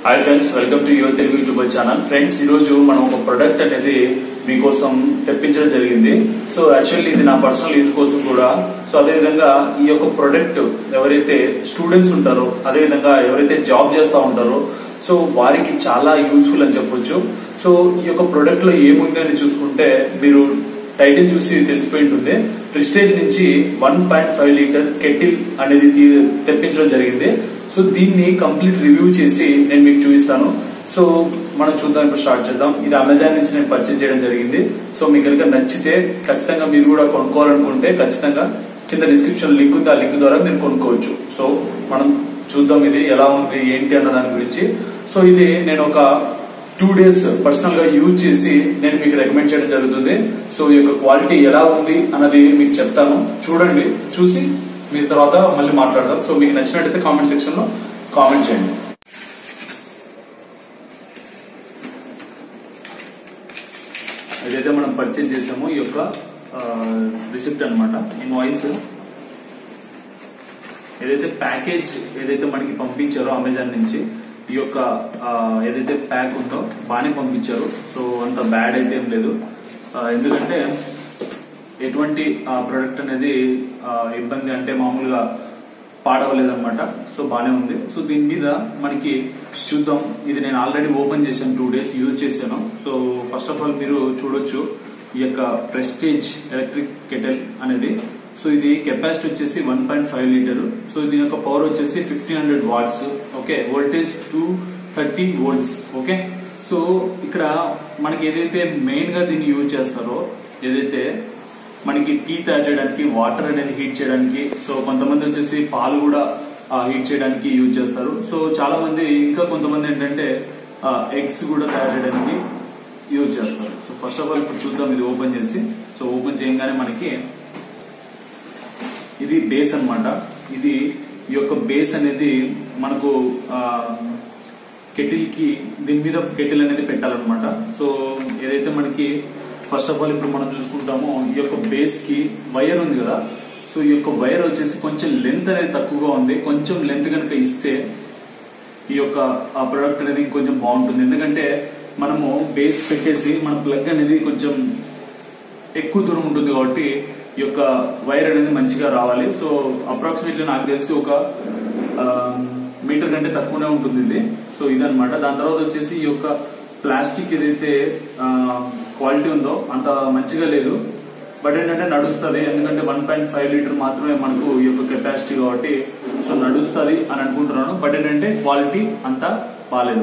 hi friends welcome to your Telugu YouTube channel friends ఈ రోజు మనం ఒక ప్రొడక్ట్ అనేది మీకోసం తెప్పించడం జరిగింది సో యాక్చువల్లీ ఇది నా పర్సనల్ యూజ్ కోసం కూడా సో అదేవిధంగా ఈ యొక్క ప్రొడక్ట్ ఎవరైతే స్టూడెంట్స్ ఉంటారో అదేవిధంగా ఎవరైతే జాబ్ చేస్తూ ఉంటారో సో వారికి చాలా యూస్ఫుల్ అని చెప్పొచ్చు సో ఈ యొక్క ప్రొడక్ట్ లో ఏముంది అని చూసుకుంటే మీరు టైటిల్ చూసి తెలిసిపోయి ఉంటుంది ప్రిస్టేజ్ నుంచి one point five litre kettle అనేది తీ- తెప్పించడం జరిగింది సో దీన్ని కంప్లీట్ రివ్యూ చేసి నేను మీకు చూపిస్తాను సో మనం చూద్దాం ఇప్పుడు స్టార్ట్ చేద్దాం ఇది అమెజాన్ నుంచి నేను పర్చేజ్ చేయడం జరిగింది సో మీకు కనుక నచ్చితే ఖచ్చితంగా మీరు కూడా కొనుక్కోవాలనుకుంటే ఖచ్చితంగా కింద డిస్క్రిప్షన్ లింక్ ఉంది ఆ లింక్ ద్వారా మీరు కొనుక్కోవచ్చు సో మనం చూద్దాం ఇది ఎలా ఉంది ఏంటి అన్న దాని గురించి సో ఇది నేను ఒక టూ డేస్ పర్సనల్ గా యూజ్ చేసి నేను మీకు రికమెండ్ చేయడం జరుగుతుంది సో ఈ యొక్క క్వాలిటీ ఎలా ఉంది అన్నది మీకు చెప్తాను చూడండి చూసి మీరు తర్వాత మళ్ళీ మాట్లాడదాం సో మీకు నచ్చినట్టయితే కామెంట్ సెక్షన్ లో కామెంట్ చేయండి ఏదైతే మనం పర్చేజ్ చేసామో ఈ యొక్క రిసిప్ట్ అనమాట ఇన్వాయిస్ ఏదైతే ప్యాకేజ్ ఏదైతే మనకి పంపించారో అమెజాన్ నుంచి ఈ యొక్క ఆ, ఏదైతే ప్యాక్ ఉందో బాగానే పంపించారు సో అంత బ్యాడ్ అయితే ఏం లేదు ఆ, ఎందుకంటే ఎటువంటి ప్రొడక్ట్ అనేది ఆ, ఇబ్బంది అంటే మామూలుగా పాడవలేదన్నమాట సో బానే ఉంది సో దీని మీద మనకి చూద్దాం ఇది నేను ఆల్రెడీ ఓపెన్ చేశాను టూ డేస్ యూజ్ చేశాను సో ఫస్ట్ ఆఫ్ ఆల్ మీరు చూడొచ్చు ఈ యొక్క ప్రెస్టేజ్ ఎలక్ట్రిక్ కెటల్ అనేది సో ఇది కెపాసిటీ వచ్చేసి one point five litre so దీని యొక్క పవర్ వచ్చేసి fifteen hundred watts okay voltage two thirty volts okay so ఇక్కడ మనకి ఏదైతే మెయిన్ గా దీన్ని యూజ్ చేస్తారో ఏదైతే మనకి టీ తయారు చేయడానికి వాటర్ అనేది హీట్ చేయడానికి సో కొంతమంది వచ్చేసి పాలు కూడా హీట్ చేయడానికి యూజ్ చేస్తారు సో చాలా మంది ఇంకా కొంతమంది ఏంటంటే ఎగ్స్ కూడా తయారు చేయడానికి యూజ్ చేస్తారు సో ఫస్ట్ ఆఫ్ ఆల్ ఇప్పుడు చూద్దాం ఇది ఓపెన్ చేసి సో ఓపెన్ చేయగానే మనకి ఇది బేస్ అన్నమాట ఇది ఈ యొక్క బేస్ అనేది మనకు కెటిల్ కి దీని మీద కెటిల్ అనేది పెట్టాలన్నమాట సో ఏదైతే మనకి ఫస్ట్ ఆఫ్ ఆల్ ఇప్పుడు మనం చూసుకుంటామో ఈ యొక్క బేస్ కి వైర్ ఉంది కదా సో ఈ యొక్క వైర్ వచ్చేసి కొంచెం లెంత్ అనేది తక్కువగా ఉంది కొంచెం లెంత్ కనుక ఇస్తే ఈ యొక్క ఆ ప్రొడక్ట్ అనేది కొంచెం బాగుంటుంది ఎందుకంటే మనము బేస్ పెట్టేసి మన ప్లగ్ అనేది కొంచెం ఎక్కువ దూరం ఉంటుంది కాబట్టి ఈ యొక్క వైర్ అనేది మంచిగా రావాలి సో అప్రాక్సిమేట్లీ నాకు తెలిసి ఒక ఆ, మీటర్ కంటే తక్కువనే ఉంటుంది ఇది సో ఇదనమాట దాని తర్వాత వచ్చేసి ఈ యొక్క ప్లాస్టిక్ ఏదైతే క్వాలిటీ ఉందో అంత మంచిగా లేదు బట్ ఏంటంటే నడుస్తుంది ఎందుకంటే వన్ పాయింట్ ఫైవ్ లీటర్ మాత్రమే మనకు ఈ యొక్క కెపాసిటీ కాబట్టి సో నడుస్తుంది అని అనుకుంటున్నాను బట్ ఏంటంటే క్వాలిటీ అంత బాగాలేదు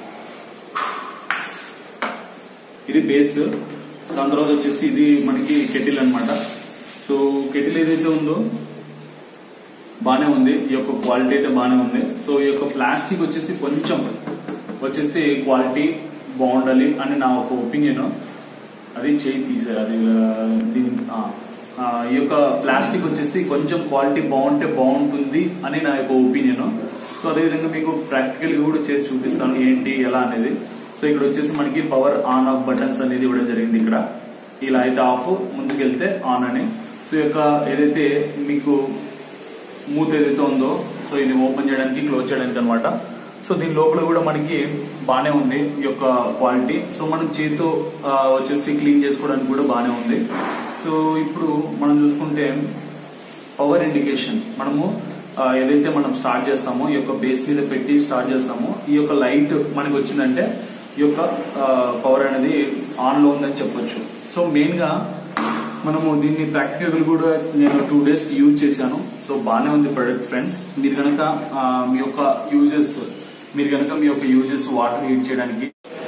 ఇది బేస్ దాని తర్వాత వచ్చేసి ఇది మనకి కెటిల్ అన్నమాట సో కెటిల్ ఏదైతే ఉందో బానే ఉంది ఈ యొక్క క్వాలిటీ అయితే బానే ఉంది సో ఈ యొక్క ప్లాస్టిక్ వచ్చేసి కొంచెం వచ్చేసి క్వాలిటీ బాగుండాలి అని నా ఒక ఒపీనియన్ అది చేయి తీసారు అది ఆ, దీని ఆ, ఆ, ఈ యొక్క ప్లాస్టిక్ వచ్చేసి కొంచెం క్వాలిటీ బాగుంటే బాగుంటుంది అని నా యొక్క ఒపీనియన్ సో అదేవిధంగా మీకు ప్రాక్టికల్ గా కూడా చేసి చూపిస్తాను ఏంటి ఎలా అనేది సో ఇక్కడ వచ్చేసి మనకి పవర్ ఆన్ ఆఫ్ బటన్స్ అనేది ఇవ్వడం జరిగింది ఇక్కడ ఇలా అయితే ఆఫ్ ముందుకెళ్తే ఆన్ అని సో ఈ యొక్క ఏదైతే మీకు మూత ఏదైతే ఉందో సో ఇది ఓపెన్ చేయడానికి క్లోజ్ చేయడానికి అనమాట సో దీని లోపల కూడా మనకి బానే ఉంది ఈ యొక్క క్వాలిటీ సో మనం చేతితో ఆ, వచ్చేసి క్లీన్ చేసుకోవడానికి కూడా బానే ఉంది సో ఇప్పుడు మనం చూసుకుంటే పవర్ ఇండికేషన్ మనము ఆ, ఏదైతే మనం స్టార్ట్ చేస్తామో ఈ యొక్క బేస్ మీద పెట్టి స్టార్ట్ చేస్తామో ఈ యొక్క లైట్ మనకి వచ్చిందంటే ఈ యొక్క పవర్ అనేది ఆన్ లో ఉందని చెప్పొచ్చు సో మెయిన్ గా మనము దీన్ని ప్రాక్టికల్ కూడా నేను టూ డేస్ యూజ్ చేశాను సో బాగానే ఉంది ప్రొడక్ట్ ఫ్రెండ్స్ మీరు కనుక ఆ, మీ యొక్క యూజెస్ మీరు కనుక మీ యొక్క యూజెస్ వాటర్ హీట్ చేయడానికి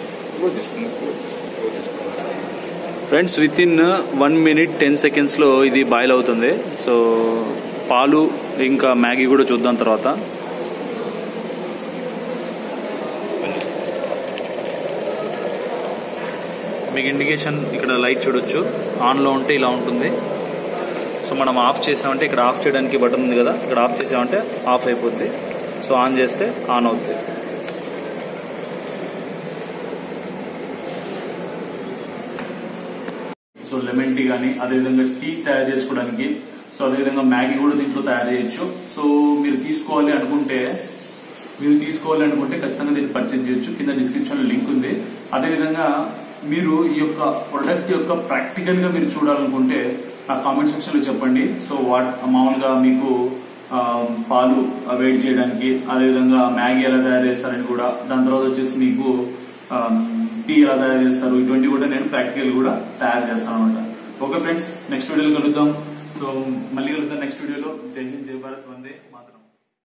friends with in one minute ten seconds లో ఇది బాయిల్ అవుతుంది సో పాలు ఇంకా మ్యాగీ కూడా చూద్దాం తర్వాత మీకు ఇండికేషన్ ఇక్కడ లైట్ చూడొచ్చు ఆన్ లో ఉంటే ఇలా ఉంటుంది సో మనం ఆఫ్ చేసామంటే ఇక్కడ ఆఫ్ చేయడానికి బటన్ ఉంది కదా ఇక్కడ ఆఫ్ చేసామంటే ఆఫ్ అయిపోద్ది సో ఆన్ చేస్తే ఆన్ అవుద్ది సో లెమన్ టీ కానీ అదేవిధంగా టీ తయారు చేసుకోవడానికి సో అదేవిధంగా మ్యాగీ కూడా దీంట్లో తయారు చేయొచ్చు సో మీరు తీసుకోవాలి అనుకుంటే మీరు తీసుకోవాలనుకుంటే ఖచ్చితంగా దీన్ని పర్చేజ్ చేయొచ్చు కింద డిస్క్రిప్షన్ లో లింక్ ఉంది అదేవిధంగా మీరు ఈ యొక్క ప్రొడక్ట్ యొక్క ప్రాక్టికల్ గా మీరు చూడాలనుకుంటే నా కామెంట్ సెక్షన్ లో చెప్పండి సో వాట్ మామూలుగా మీకు ఆ, పాలు వేడి చేయడానికి అదేవిధంగా మ్యాగీ ఎలా తయారు చేస్తారని కూడా దాని తర్వాత వచ్చేసి మీకు ఆ, టీ ఎలా తయారు చేస్తారు ఇటువంటి కూడా నేను ప్రాక్టికల్ కూడా తయారు చేస్తాను అనమాట ఓకే ఫ్రెండ్స్ నెక్స్ట్ వీడియోలో కలుద్దాం సో మళ్ళీ కలుద్దాం నెక్స్ట్ వీడియోలో జై హింద్ జై భారత్ వందే